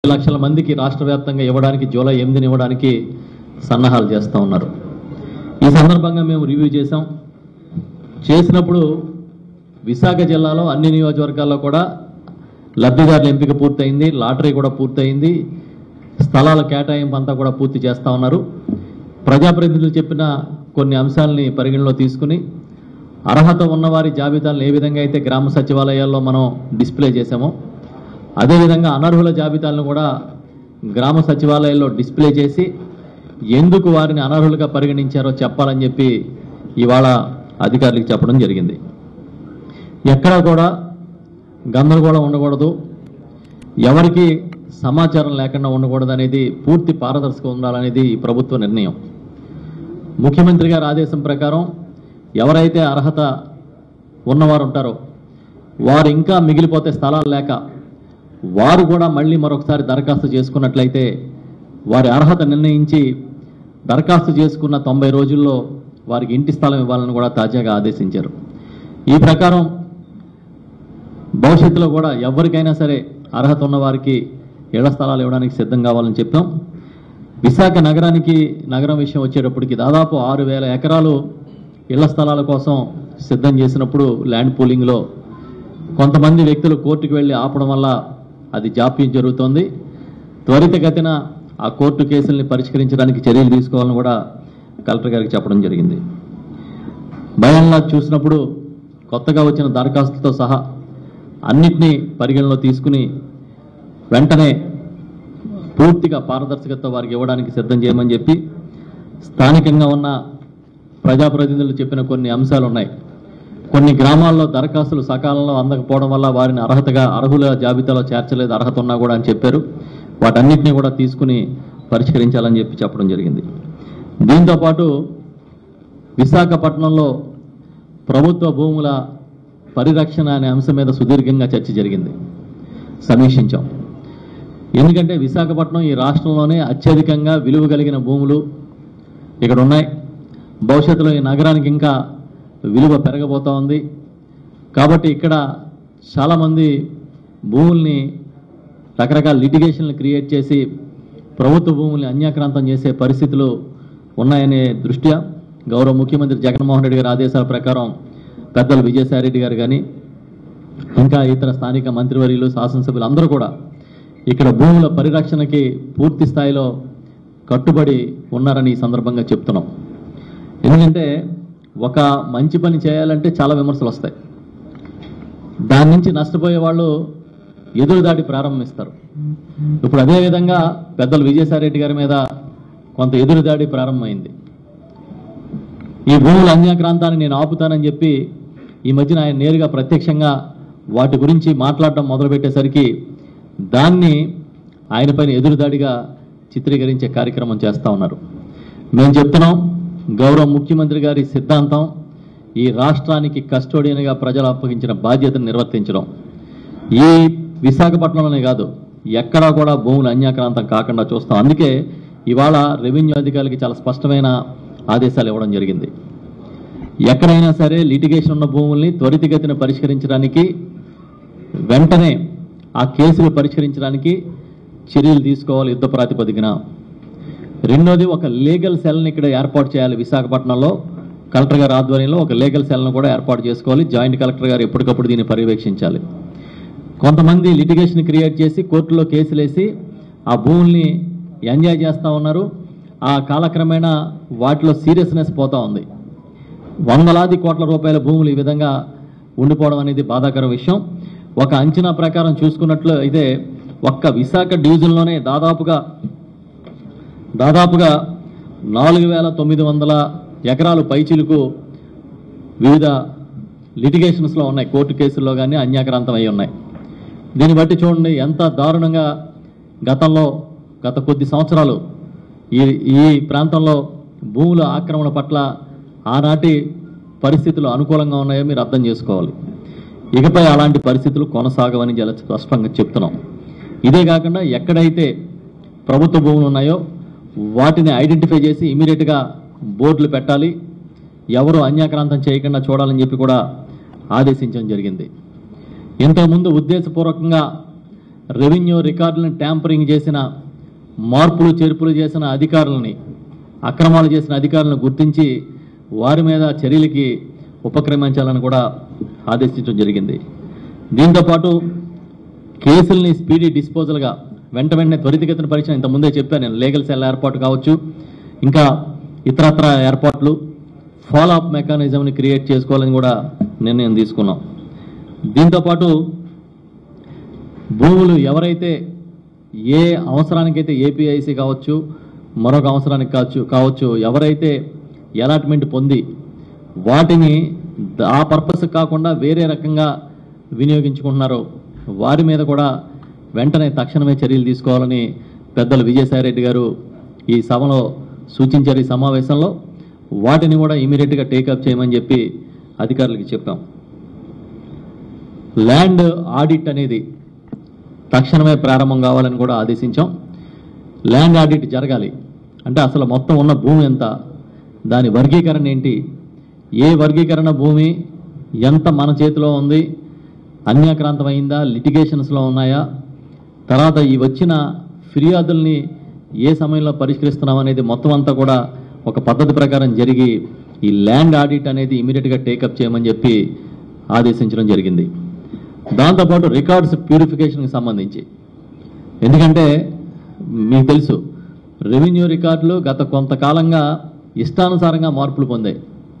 లక్షల మందికి రాష్ట్ర వ్యాప్తంగా ఇవ్వడానికి జూలై ఎనిమిదిని ఇవ్వడానికి సన్నాహాలు చేస్తూ ఉన్నారు ఈ సందర్భంగా మేము రివ్యూ చేశాం చేసినప్పుడు విశాఖ జిల్లాలో అన్ని నియోజకవర్గాల్లో కూడా లబ్ధిదారుల ఎంపిక పూర్తయింది లాటరీ కూడా పూర్తయింది స్థలాల కేటాయింపు అంతా కూడా పూర్తి చేస్తూ ఉన్నారు ప్రజాప్రతినిధులు చెప్పిన కొన్ని అంశాలని పరిగణలో తీసుకుని అర్హత ఉన్నవారి జాబితాలను ఏ విధంగా అయితే గ్రామ సచివాలయాల్లో మనం డిస్ప్లే చేశామో అదేవిధంగా అనర్హుల జాబితాలను కూడా గ్రామ సచివాలయాల్లో డిస్ప్లే చేసి ఎందుకు వారిని అనర్హులుగా పరిగణించారో చెప్పాలని చెప్పి ఇవాళ అధికారులకు చెప్పడం జరిగింది ఎక్కడా కూడా గందరగోళం ఉండకూడదు ఎవరికి సమాచారం లేకుండా ఉండకూడదు అనేది పూర్తి పారదర్శకం ఉండాలనేది ఈ ప్రభుత్వ నిర్ణయం ముఖ్యమంత్రి గారి ఆదేశం ప్రకారం ఎవరైతే అర్హత ఉన్నవారు ఉంటారో వారు ఇంకా మిగిలిపోతే స్థలాలు లేక వారు కూడా మళ్ళీ మరొకసారి దరఖాస్తు చేసుకున్నట్లయితే వారి అర్హత నిర్ణయించి దరఖాస్తు చేసుకున్న తొంభై రోజుల్లో వారికి ఇంటి స్థలం ఇవ్వాలని కూడా తాజాగా ఆదేశించారు ఈ ప్రకారం భవిష్యత్తులో కూడా ఎవరికైనా సరే అర్హత ఉన్న వారికి ఇళ్ల స్థలాలు ఇవ్వడానికి సిద్ధం కావాలని చెప్పాం విశాఖ నగరానికి నగరం విషయం వచ్చేటప్పటికి దాదాపు ఆరు వేల ఎకరాలు ఇళ్ల స్థలాల కోసం సిద్ధం చేసినప్పుడు ల్యాండ్ పూలింగ్లో కొంతమంది వ్యక్తులు కోర్టుకు వెళ్ళి ఆపడం వల్ల అది జాప్యం జరుగుతోంది త్వరితగతిన ఆ కోర్టు కేసుల్ని పరిష్కరించడానికి చర్యలు తీసుకోవాలని కూడా కలెక్టర్ గారికి చెప్పడం జరిగింది భయంలా చూసినప్పుడు కొత్తగా వచ్చిన దరఖాస్తులతో సహా అన్నిటినీ పరిగణలో తీసుకుని వెంటనే పూర్తిగా పారదర్శకత వారికి ఇవ్వడానికి సిద్ధం చేయమని చెప్పి స్థానికంగా ఉన్న ప్రజాప్రతినిధులు చెప్పిన కొన్ని అంశాలు ఉన్నాయి కొన్ని గ్రామాల్లో దరఖాస్తులు సకాలంలో అందకపోవడం వల్ల వారిని అర్హతగా అర్హుల జాబితాలో చేర్చలేదు అర్హత ఉన్నా కూడా అని చెప్పారు వాటన్నిటిని కూడా తీసుకుని పరిష్కరించాలని చెప్పి చెప్పడం జరిగింది దీంతో పాటు విశాఖపట్నంలో ప్రభుత్వ భూముల పరిరక్షణ అనే అంశం మీద సుదీర్ఘంగా చర్చ జరిగింది సమీక్షించాం ఎందుకంటే విశాఖపట్నం ఈ రాష్ట్రంలోనే అత్యధికంగా విలువ కలిగిన భూములు ఇక్కడ ఉన్నాయి భవిష్యత్తులో ఈ నగరానికి ఇంకా విలువ పెరగబోతా ఉంది కాబట్టి ఇక్కడ చాలామంది భూముల్ని రకరకాల లిటిగేషన్లు క్రియేట్ చేసి ప్రభుత్వ భూముల్ని అన్యాక్రాంతం చేసే పరిస్థితులు ఉన్నాయనే దృష్ట్యా గౌరవ ముఖ్యమంత్రి జగన్మోహన్ రెడ్డి గారి ఆదేశాల ప్రకారం పెద్దలు విజయసాయి రెడ్డి గారు కానీ ఇంకా ఇతర స్థానిక మంత్రివర్యులు శాసనసభ్యులు అందరూ కూడా ఇక్కడ భూముల పరిరక్షణకి పూర్తి స్థాయిలో కట్టుబడి ఉన్నారని ఈ సందర్భంగా చెప్తున్నాం ఎందుకంటే ఒక మంచి పని చేయాలంటే చాలా విమర్శలు వస్తాయి దాని నుంచి నష్టపోయే వాళ్ళు ఎదురుదాడి ప్రారంభిస్తారు ఇప్పుడు అదే విధంగా పెద్దలు విజయసాయి రెడ్డి గారి మీద కొంత ఎదురుదాడి ప్రారంభమైంది ఈ భూముల అన్యాక్రాంతాన్ని నేను ఆపుతానని చెప్పి ఈ మధ్యన ఆయన నేరుగా ప్రత్యక్షంగా వాటి గురించి మాట్లాడడం మొదలుపెట్టేసరికి దాన్ని ఆయనపైన ఎదురుదాడిగా చిత్రీకరించే కార్యక్రమం చేస్తూ ఉన్నారు మేము చెప్తున్నాం గౌరవ ముఖ్యమంత్రి గారి సిద్ధాంతం ఈ రాష్ట్రానికి కస్టోడియన్గా ప్రజలు అప్పగించిన బాధ్యతను నిర్వర్తించడం ఈ విశాఖపట్నంలోనే కాదు ఎక్కడా కూడా భూములు అన్యాక్రాంతం కాకుండా చూస్తాం అందుకే ఇవాళ రెవెన్యూ అధికారులకి చాలా స్పష్టమైన ఆదేశాలు ఇవ్వడం జరిగింది ఎక్కడైనా సరే లిటిగేషన్ ఉన్న భూముల్ని త్వరితగతిన పరిష్కరించడానికి వెంటనే ఆ కేసులు పరిష్కరించడానికి చర్యలు తీసుకోవాలి యుద్ధ ప్రాతిపదికన రెండోది ఒక లీగల్ సెల్ని ఇక్కడ ఏర్పాటు చేయాలి విశాఖపట్నంలో కలెక్టర్ గారి ఆధ్వర్యంలో ఒక లీగల్ సెల్ను కూడా ఏర్పాటు చేసుకోవాలి జాయింట్ కలెక్టర్ గారు ఎప్పటికప్పుడు దీన్ని పర్యవేక్షించాలి కొంతమంది లిటిగేషన్ క్రియేట్ చేసి కోర్టులో కేసులేసి ఆ భూముల్ని ఎంజాయ్ చేస్తూ ఉన్నారు ఆ కాలక్రమేణా వాటిలో సీరియస్నెస్ పోతా ఉంది వందలాది కోట్ల రూపాయల భూములు ఈ విధంగా ఉండిపోవడం అనేది బాధాకర విషయం ఒక అంచనా ప్రకారం చూసుకున్నట్లు అయితే ఒక్క విశాఖ డివిజన్లోనే దాదాపుగా దాదాపుగా నాలుగు వేల తొమ్మిది వందల ఎకరాలు పైచిలుకు వివిధ లిటిగేషన్స్లో ఉన్నాయి కోర్టు కేసుల్లో కానీ అన్యాక్రాంతం అయి ఉన్నాయి దీన్ని బట్టి చూడండి ఎంత దారుణంగా గతంలో గత కొద్ది సంవత్సరాలు ఈ ఈ ప్రాంతంలో భూముల ఆక్రమణ పట్ల ఆనాటి పరిస్థితులు అనుకూలంగా ఉన్నాయో మీరు అర్థం చేసుకోవాలి ఇకపై అలాంటి పరిస్థితులు కొనసాగవని జల స్పష్టంగా చెప్తున్నాం ఇదే కాకుండా ఎక్కడైతే ప్రభుత్వ భూములు ఉన్నాయో వాటిని ఐడెంటిఫై చేసి ఇమీడియట్గా బోర్డులు పెట్టాలి ఎవరు అన్యాక్రాంతం చేయకుండా చూడాలని చెప్పి కూడా ఆదేశించడం జరిగింది ఇంతకుముందు ఉద్దేశపూర్వకంగా రెవెన్యూ రికార్డులను ట్యాంపరింగ్ చేసిన మార్పులు చేర్పులు చేసిన అధికారులని అక్రమాలు చేసిన అధికారులను గుర్తించి వారి మీద చర్యలకి ఉపక్రమించాలని కూడా ఆదేశించడం జరిగింది దీంతోపాటు కేసుల్ని స్పీడీ డిస్పోజల్గా వెంట వెంటనే త్వరితగతిన పరీక్ష ఇంత ముందే చెప్పాను నేను లీగల్ సెల్ ఏర్పాటు కావచ్చు ఇంకా ఇతరత్ర ఏర్పాట్లు ఫాలో అప్ మెకానిజంని క్రియేట్ చేసుకోవాలని కూడా నిర్ణయం తీసుకున్నాం దీంతోపాటు భూములు ఎవరైతే ఏ అవసరానికైతే ఏపీఐసి కావచ్చు మరొక అవసరానికి కావచ్చు కావచ్చు ఎవరైతే అలాట్మెంట్ పొంది వాటిని ద- ఆ పర్పస్ కాకుండా వేరే రకంగా వినియోగించుకుంటున్నారో వారి మీద కూడా వెంటనే తక్షణమే చర్యలు తీసుకోవాలని పెద్దలు విజయసాయిరెడ్డి గారు ఈ సభలో సూచించారు ఈ సమావేశంలో వాటిని కూడా ఇమీడియట్గా టేకప్ చేయమని చెప్పి అధికారులకి చెప్పాం ల్యాండ్ ఆడిట్ అనేది తక్షణమే ప్రారంభం కావాలని కూడా ఆదేశించాం ల్యాండ్ ఆడిట్ జరగాలి అంటే అసలు మొత్తం ఉన్న భూమి ఎంత దాని వర్గీకరణ ఏంటి ఏ వర్గీకరణ భూమి ఎంత మన చేతిలో ఉంది అన్యాక్రాంతమైందా లిటిగేషన్స్లో ఉన్నాయా తర్వాత ఈ వచ్చిన ఫిర్యాదుల్ని ఏ సమయంలో పరిష్కరిస్తున్నాం అనేది మొత్తం అంతా కూడా ఒక పద్ధతి ప్రకారం జరిగి ఈ ల్యాండ్ ఆడిట్ అనేది ఇమీడియట్గా టేకప్ చేయమని చెప్పి ఆదేశించడం జరిగింది దాంతోపాటు రికార్డ్స్ ప్యూరిఫికేషన్కి సంబంధించి ఎందుకంటే మీకు తెలుసు రెవెన్యూ రికార్డులు గత కొంతకాలంగా ఇష్టానుసారంగా మార్పులు పొందాయి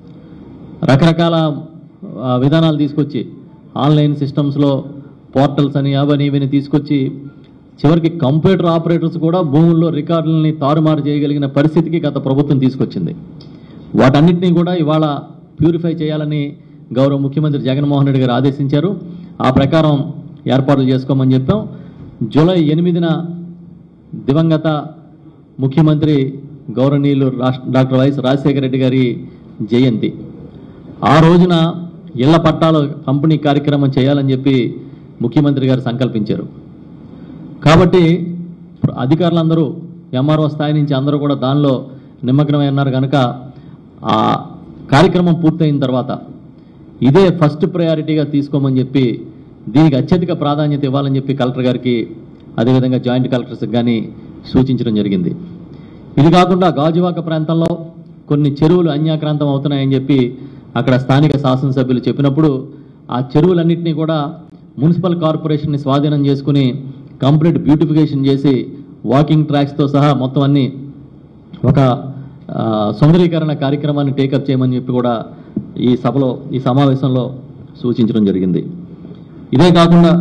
రకరకాల ఆ, విధానాలు తీసుకొచ్చి ఆన్లైన్ సిస్టమ్స్లో పోర్టల్స్ అని అవని ఇవని తీసుకొచ్చి చివరికి కంప్యూటర్ ఆపరేటర్స్ కూడా భూముల్లో రికార్డులని తారుమారు చేయగలిగిన పరిస్థితికి గత ప్రభుత్వం తీసుకొచ్చింది వాటన్నిటినీ కూడా ఇవాళ ప్యూరిఫై చేయాలని గౌరవ ముఖ్యమంత్రి జగన్మోహన్ రెడ్డి గారు ఆదేశించారు ఆ ప్రకారం ఏర్పాట్లు చేసుకోమని చెప్పాం జూలై ఎనిమిదిన దివంగత ముఖ్యమంత్రి గౌరవనీయులు రాష్ట్ర డాక్టర్ వైఎస్ రాజశేఖర రెడ్డి గారి జయంతి ఆ రోజున ఇళ్ల పట్టాల పంపిణీ కార్యక్రమం చేయాలని చెప్పి ముఖ్యమంత్రి గారు సంకల్పించారు కాబట్టి అధికారులందరూ ఎంఆర్ఓ స్థాయి నుంచి అందరూ కూడా దానిలో నిమగ్నమై ఉన్నారు కనుక ఆ కార్యక్రమం పూర్తయిన తర్వాత ఇదే ఫస్ట్ ప్రయారిటీగా తీసుకోమని చెప్పి దీనికి అత్యధిక ప్రాధాన్యత ఇవ్వాలని చెప్పి కలెక్టర్ గారికి అదేవిధంగా జాయింట్ కలెక్టర్స్కి కానీ సూచించడం జరిగింది ఇది కాకుండా గాజువాక ప్రాంతంలో కొన్ని చెరువులు అన్యాక్రాంతం అవుతున్నాయని చెప్పి అక్కడ స్థానిక శాసనసభ్యులు చెప్పినప్పుడు ఆ చెరువులన్నింటినీ కూడా మున్సిపల్ కార్పొరేషన్ని స్వాధీనం చేసుకుని కంప్లీట్ బ్యూటిఫికేషన్ చేసి వాకింగ్ ట్రాక్స్తో సహా మొత్తం అన్ని ఒక ఆ, సుందరీకరణ కార్యక్రమాన్ని టేకప్ చేయమని చెప్పి కూడా ఈ సభలో ఈ సమావేశంలో సూచించడం జరిగింది ఇదే కాకుండా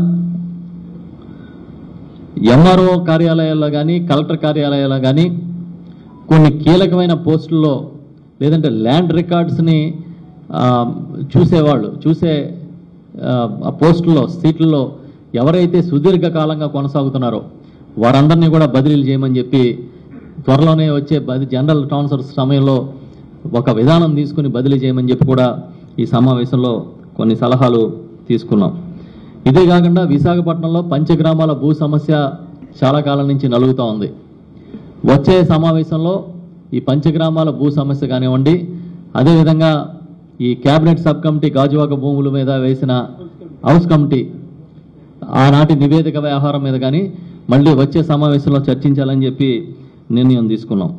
ఎంఆర్ఓ కార్యాలయాల్లో కానీ కలెక్టర్ కార్యాలయాల్లో కానీ కొన్ని కీలకమైన పోస్టుల్లో లేదంటే ల్యాండ్ రికార్డ్స్ని ఆ, చూసేవాళ్ళు చూసే ఆ, ఆ పోస్టుల్లో సీట్లలో ఎవరైతే సుదీర్ఘకాలంగా కొనసాగుతున్నారో వారందరినీ కూడా బదిలీలు చేయమని చెప్పి త్వరలోనే వచ్చే బది జనరల్ ట్రాన్స్ఫర్ సమయంలో ఒక విధానం తీసుకుని బదిలీ చేయమని చెప్పి కూడా ఈ సమావేశంలో కొన్ని సలహాలు తీసుకున్నాం ఇదే కాకుండా విశాఖపట్నంలో పంచగ్రామాల భూ సమస్య చాలా కాలం నుంచి నలుగుతూ ఉంది వచ్చే సమావేశంలో ఈ పంచగ్రామాల భూ సమస్య కానివ్వండి అదేవిధంగా ఈ కేబినెట్ సబ్ కమిటీ గాజువాక భూముల మీద వేసిన హౌస్ కమిటీ ఆనాటి నివేదిక వ్యవహారం మీద కానీ మళ్ళీ వచ్చే సమావేశంలో చర్చించాలని చెప్పి నిర్ణయం తీసుకున్నాం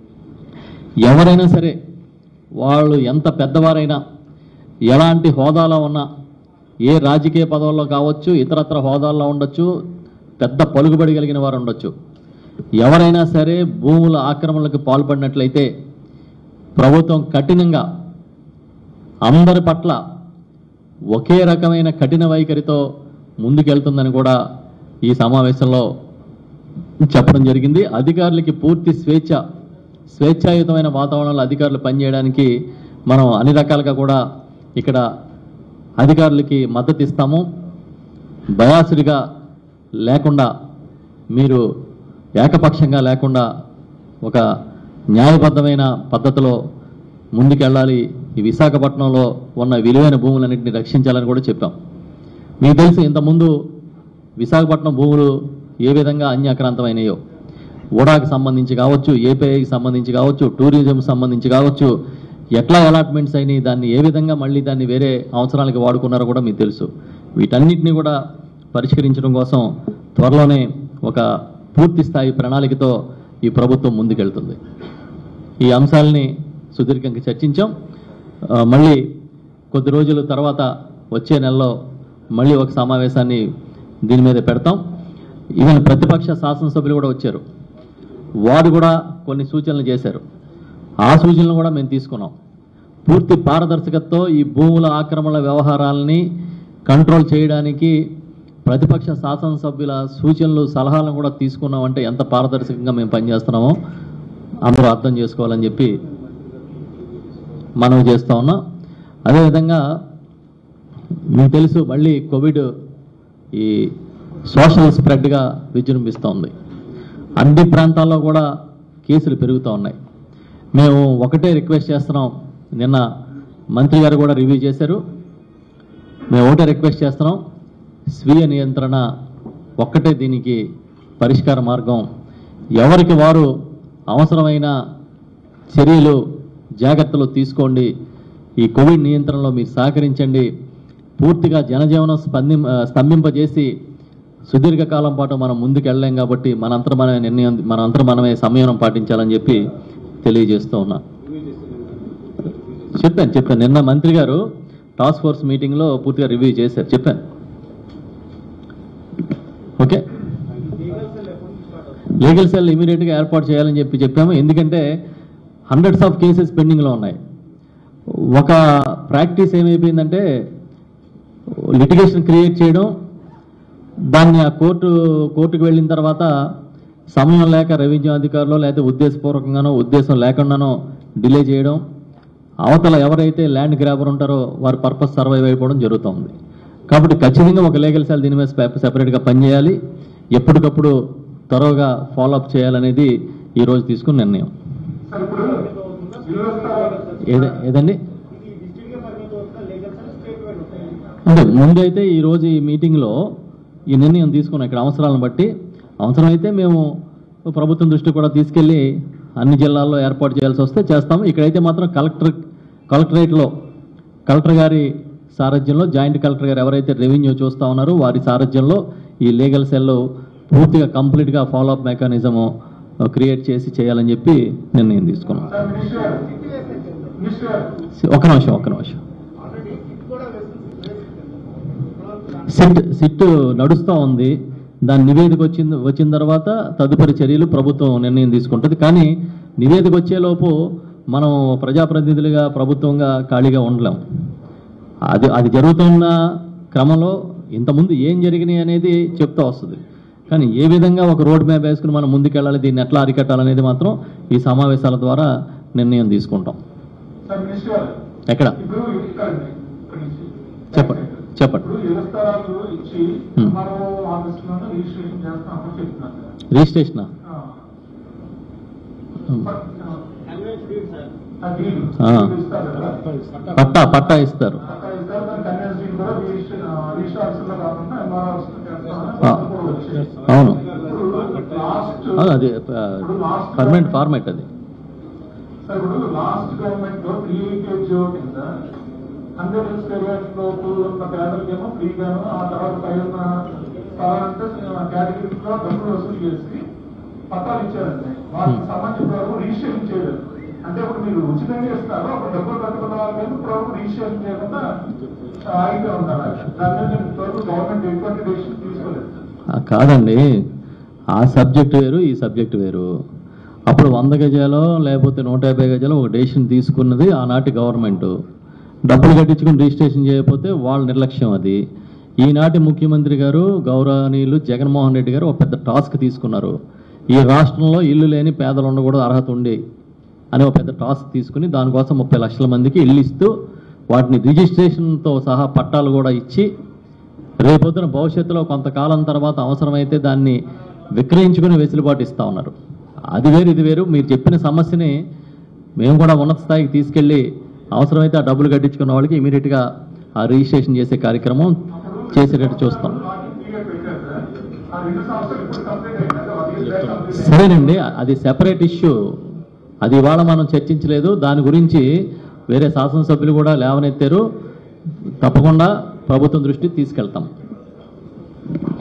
ఎవరైనా సరే వాళ్ళు ఎంత పెద్దవారైనా ఎలాంటి హోదాలో ఉన్నా ఏ రాజకీయ పదవుల్లో కావచ్చు ఇతరత్ర హోదాల్లో ఉండొచ్చు పెద్ద పలుకుబడి కలిగిన వారు ఉండొచ్చు ఎవరైనా సరే భూముల ఆక్రమణలకు పాల్పడినట్లయితే ప్రభుత్వం కఠినంగా అందరి పట్ల ఒకే రకమైన కఠిన వైఖరితో ముందుకెళ్తుందని కూడా ఈ సమావేశంలో చెప్పడం జరిగింది అధికారులకి పూర్తి స్వేచ్ఛ స్వేచ్ఛాయుతమైన వాతావరణంలో అధికారులు పనిచేయడానికి మనం అన్ని రకాలుగా కూడా ఇక్కడ అధికారులకి మద్దతు ఇస్తాము బయాసుడిగా లేకుండా మీరు ఏకపక్షంగా లేకుండా ఒక న్యాయబద్ధమైన పద్ధతిలో ముందుకెళ్ళాలి ఈ విశాఖపట్నంలో ఉన్న విలువైన భూములన్నింటినీ రక్షించాలని కూడా చెప్పాం మీకు తెలుసు ఇంతకుముందు విశాఖపట్నం భూములు ఏ విధంగా అన్యాక్రాంతమైనాయో ఓడాకి సంబంధించి కావచ్చు ఏపీఐకి సంబంధించి కావచ్చు టూరిజం సంబంధించి కావచ్చు ఎట్లా అలాట్మెంట్స్ అయినాయి దాన్ని ఏ విధంగా మళ్ళీ దాన్ని వేరే అవసరాలకి వాడుకున్నారో కూడా మీకు తెలుసు వీటన్నిటిని కూడా పరిష్కరించడం కోసం త్వరలోనే ఒక పూర్తి స్థాయి ప్రణాళికతో ఈ ప్రభుత్వం ముందుకెళ్తుంది ఈ అంశాలని సుదీర్ఘంగా చర్చించాం ఆ, మళ్ళీ కొద్ది రోజుల తర్వాత వచ్చే నెలలో మళ్ళీ ఒక సమావేశాన్ని దీని మీద పెడతాం ఈవెన్ ప్రతిపక్ష శాసనసభ్యులు కూడా వచ్చారు వారు కూడా కొన్ని సూచనలు చేశారు ఆ సూచనలు కూడా మేము తీసుకున్నాం పూర్తి పారదర్శకతతో ఈ భూముల ఆక్రమణ వ్యవహారాలని కంట్రోల్ చేయడానికి ప్రతిపక్ష శాసనసభ్యుల సూచనలు సలహాలను కూడా తీసుకున్నామంటే ఎంత పారదర్శకంగా మేము పనిచేస్తున్నామో అందరూ అర్థం చేసుకోవాలని చెప్పి మనం చేస్తా ఉన్నాం అదేవిధంగా మీకు తెలుసు మళ్ళీ కోవిడ్ ఈ సోషల్ స్ప్రెడ్గా విజృంభిస్తోంది అన్ని ప్రాంతాల్లో కూడా కేసులు పెరుగుతూ ఉన్నాయి మేము ఒకటే రిక్వెస్ట్ చేస్తున్నాం నిన్న మంత్రి గారు కూడా రివ్యూ చేశారు మేము ఒకటే రిక్వెస్ట్ చేస్తున్నాం స్వీయ నియంత్రణ ఒక్కటే దీనికి పరిష్కార మార్గం ఎవరికి వారు అవసరమైన చర్యలు జాగ్రత్తలు తీసుకోండి ఈ కోవిడ్ నియంత్రణలో మీరు సహకరించండి పూర్తిగా జనజీవనం స్పంది స్తంభింపజేసి సుదీర్ఘకాలం పాటు మనం ముందుకు వెళ్ళలేం కాబట్టి మనంతరం మనమే నిర్ణయం మనంతరం మనమే సంయమనం పాటించాలని చెప్పి తెలియజేస్తూ ఉన్నా చెప్పాను చెప్పాను నిన్న మంత్రి గారు టాస్క్ ఫోర్స్ మీటింగ్లో పూర్తిగా రివ్యూ చేశారు చెప్పాను ఓకే లీగల్ సెల్ ఇమీడియట్గా ఏర్పాటు చేయాలని చెప్పి చెప్పాము ఎందుకంటే హండ్రెడ్స్ ఆఫ్ కేసెస్ పెండింగ్లో ఉన్నాయి ఒక ప్రాక్టీస్ ఏమైపోయిందంటే లిటిగేషన్ క్రియేట్ చేయడం దాన్ని ఆ కోర్టు కోర్టుకు వెళ్ళిన తర్వాత సమయం లేక రెవెన్యూ అధికారులు లేకపోతే ఉద్దేశపూర్వకంగానో ఉద్దేశం లేకుండానో డిలే చేయడం అవతల ఎవరైతే ల్యాండ్ గ్రాబర్ ఉంటారో వారి పర్పస్ సర్వైవ్ అయిపోవడం జరుగుతుంది కాబట్టి ఖచ్చితంగా ఒక లీగల్ సెల్ దీని మీద సెపరేట్గా పనిచేయాలి ఎప్పటికప్పుడు త్వరగా ఫాలోఅప్ చేయాలనేది ఈ రోజు తీసుకున్న నిర్ణయం సార్ ఇప్పుడు విలువ ఏద ఏదండి అంటే ముందైతే ఈ రోజు ఈ మీటింగ్లో ఈ నిర్ణయం తీసుకున్నాం ఇక్కడ అవసరాలను బట్టి అవసరమైతే మేము ప్రభుత్వం దృష్టికి కూడా తీసుకెళ్ళి అన్ని జిల్లాల్లో ఏర్పాటు చేయాల్సి వస్తే చేస్తాము ఇక్కడైతే మాత్రం కలెక్టర్ కలెక్టరేట్లో కలెక్టర్ గారి సారథ్యంలో జాయింట్ కలెక్టర్ గారు ఎవరైతే రెవెన్యూ చూస్తూ ఉన్నారో వారి సారథ్యంలో ఈ లీగల్ సెల్ పూర్తిగా కంప్లీట్గా ఫాలోఅప్ మెకానిజము క్రియేట్ చేసి చేయాలని చెప్పి నిర్ణయం తీసుకున్నాం సార్ మినిస్టర్ గారు మినిస్టర్ గారు ఒక నిమిషం ఒక నిమిషం సిట్ సిట్ నడుస్తూ ఉంది దాని నివేదిక వచ్చింది వచ్చిన తర్వాత తదుపరి చర్యలు ప్రభుత్వం నిర్ణయం తీసుకుంటుంది కానీ నివేదిక వచ్చేలోపు మనం ప్రజాప్రతినిధులుగా ప్రభుత్వంగా ఖాళీగా ఉండలేం అది అది జరుగుతున్న క్రమంలో ఇంతకుముందు ఏం జరిగినాయి అనేది చెప్తూ వస్తుంది కానీ ఏ విధంగా ఒక రోడ్ మ్యాప్ వేసుకుని మనం ముందుకెళ్ళాలి దీన్ని ఎట్లా అరికట్టాలనేది మాత్రం ఈ సమావేశాల ద్వారా నిర్ణయం తీసుకుంటాం సార్ మినిస్టర్ గారు ఎక్కడ ఇప్పుడు ఇక్కడ ఇక్కడ నుంచి చెప్పండి చెప్పండి ఇప్పుడు ఇళ్ల స్థలాలు ఇచ్చి Hmm. మనం ఆఫీసులోనే రిజిస్ట్రేషన్ చేస్తామని చెప్తున్నారు సార్ రిజిస్ట్రేషనా ఆ. Hmm. బట్, ఆ డీడ్ ఆ. డీడ్ ఇస్తారు కదా పట్టా పట్టా ఇస్తారు పట్టా ఇస్తారు దాని కన్వీనెన్స్ డీడ్ కూడా రిజిస్టర్ రిజిస్టర్ ఆఫీసులో కాకుండా ఎంఆర్ ఆఫీసులో చేస్తామని ఆ. పత్రం కూడా వచ్చేది. అవును ఇప్పుడు లాస్ట్ అవును, అది పర్మనెంట్ ఫార్మేట్ అది సార్ ఇప్పుడు లాస్ట్ గవర్నమెంట్ లో ఫ్రీ లీకేజ్ కింద హండ్రెడ్ స్క్వేర్ యార్డ్స్ లోపు ఉన్న పేదలకేమో ఫ్రీగాను ఆ తర్వాత పైన స్థలాలంటే కేటగిరీస్ లో డబ్బులు వసూలు చేసి పట్టాలు ఇచ్చారండి వాళ్ళకి Hmm. సంబంధించిన వరకు రిజిస్ట్రేషన్ చేయలేదు అంటే ఇప్పుడు మీరు ఉచితంగా ఇస్తారు అప్పుడు డబ్బులు కట్టుకున్న వాళ్ళకి ఇప్పుడు వరకు రిజిస్ట్రేషన్ చేయకుండా ఆగితే ఉంటారు దాని మీద ఇంతవరకు గవర్నమెంట్ ఎటువంటి డెసిషన్ తీసుకోలేదు ఆ, కాదండి ఆ సబ్జెక్ట్ వేరు ఈ సబ్జెక్ట్ వేరు అప్పుడు వంద గజాలో లేకపోతే నూట యాభై గజాలో ఒక డెసిషన్ తీసుకున్నది ఆనాటి గవర్నమెంట్ డబ్బులు కట్టించుకుని రిజిస్ట్రేషన్ చేయకపోతే వాళ్ళ నిర్లక్ష్యం అది ఈనాటి ముఖ్యమంత్రి గారు గౌరవనీయులు జగన్మోహన్ రెడ్డి గారు ఒక పెద్ద టాస్క్ తీసుకున్నారు ఈ రాష్ట్రంలో ఇల్లు లేని పేదలు ఉండకూడదు అర్హత ఉండి అని ఒక పెద్ద టాస్క్ తీసుకుని దానికోసం ముప్పై లక్షల మందికి ఇల్లు ఇస్తూ వాటిని రిజిస్ట్రేషన్తో సహా పట్టాలు కూడా ఇచ్చి రేపొద్దున భవిష్యత్తులో కొంతకాలం తర్వాత అవసరమైతే దాన్ని విక్రయించుకుని వెసులుబాటు ఇస్తా ఉన్నారు అది వేరు ఇది వేరు మీరు చెప్పిన సమస్యని మేము కూడా ఉన్నత స్థాయికి తీసుకెళ్ళి అవసరమైతే ఆ డబ్బులు కట్టించుకున్న వాళ్ళకి ఇమీడియట్గా ఆ రిజిస్ట్రేషన్ చేసే కార్యక్రమం చేసేటట్టు చూస్తాం లాగిన్ పీరియడ్ పెట్టారు సార్ ఆ రెండు సంవత్సరాలు ఇప్పుడు కంప్లీట్ అయింది అంటే అది బ్యాక్ కంప్లీట్ అయింది సరేనండి అది సెపరేట్ ఇష్యూ అది ఇవాళ మనం చర్చించలేదు దాని గురించి వేరే శాసనసభ్యులు కూడా లేవనెత్తారు తప్పకుండా ప్రభుత్వం దృష్టికి తీసుకెళ్తాం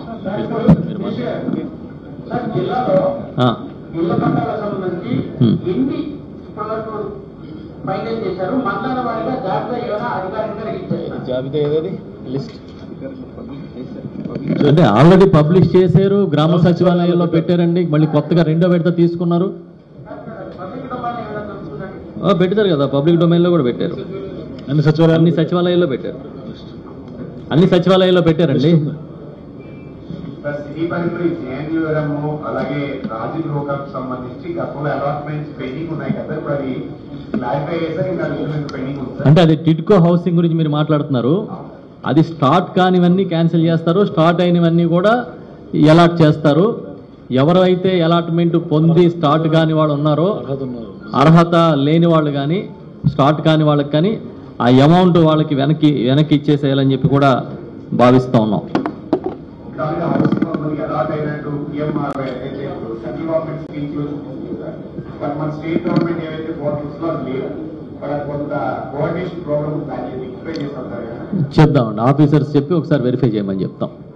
మీరు మాట్లాడండి. సార్ జిల్లాలో ఆ, ఇళ్ల పట్టాల సంబంధించి Hmm. ఎన్ని ఇప్పటివరకు ఫైనల్ చేశారు మండల వారిగా జాబితా ఏమైనా అధికారికంగా ఇచ్చేస్తారు జాబితా ఏదది లిస్ట్ అంటే ఆల్రెడీ పబ్లిష్ చేశారు గ్రామ సచివాలయాల్లో పెట్టారండి మళ్ళీ కొత్తగా రెండో విడత తీసుకున్నారు పబ్లిక్ డొమైన్ ఏమైనా దొరుకుతుందండి ఆ, పెట్టారు కదా పబ్లిక్ డొమైన్ లో కూడా పెట్టారు అన్ని సచివాలయాలు అన్ని సచివాలయాల్లో పెట్టారు అన్ని సచివాలయాల్లో పెట్టారండి సార్ సిటీ పరిధిలో ఈ జేఎన్యూరము అలాగే రాజీవ్ లోకప్ సంబంధించి గతంలో అలాట్మెంట్స్ పెండింగ్ ఉన్నాయి కదా ఇప్పుడు అది క్లారిఫై చేశారు ఇంకా పెండింగ్ ఉంది సార్ అంటే అది టిడ్కో హౌసింగ్ గురించి మీరు మాట్లాడుతున్నారు అది స్టార్ట్ కానివన్నీ క్యాన్సిల్ చేస్తారు స్టార్ట్ అయినవన్నీ కూడా అలాట్ చేస్తారు ఎవరైతే అలాట్మెంట్ పొంది స్టార్ట్ కాని వాళ్ళు ఉన్నారో అర్హత లేని వాళ్ళు కానీ స్టార్ట్ కాని వాళ్ళకి కానీ ఆ అమౌంట్ వాళ్ళకి వెనక్కి వెనక్కి ఇచ్చేసేయాలని చెప్పి కూడా భావిస్తా ఉన్నాం కానీ హౌసింగ్ మనకి అలాట్ అయినట్టు పిఎంఆర్ ఏదైతే సెంట్రల్ గవర్నమెంట్ స్కీమ్స్ లో చూపిస్తుంది సార్ బట్ మన స్టేట్ గవర్నమెంట్ ఏవైతే పోర్టల్స్ లో అది లేవు బట్ అది కొంత కోఆర్డినేషన్ ప్రోగ్రామ్ ప్లాన్ చేసి ఎక్స్ప్లెయిన్ చేస్తాం సార్ చెప్దామండి ఆఫీసర్స్ చెప్పి ఒకసారి వెరిఫై చేయమని చెప్తాం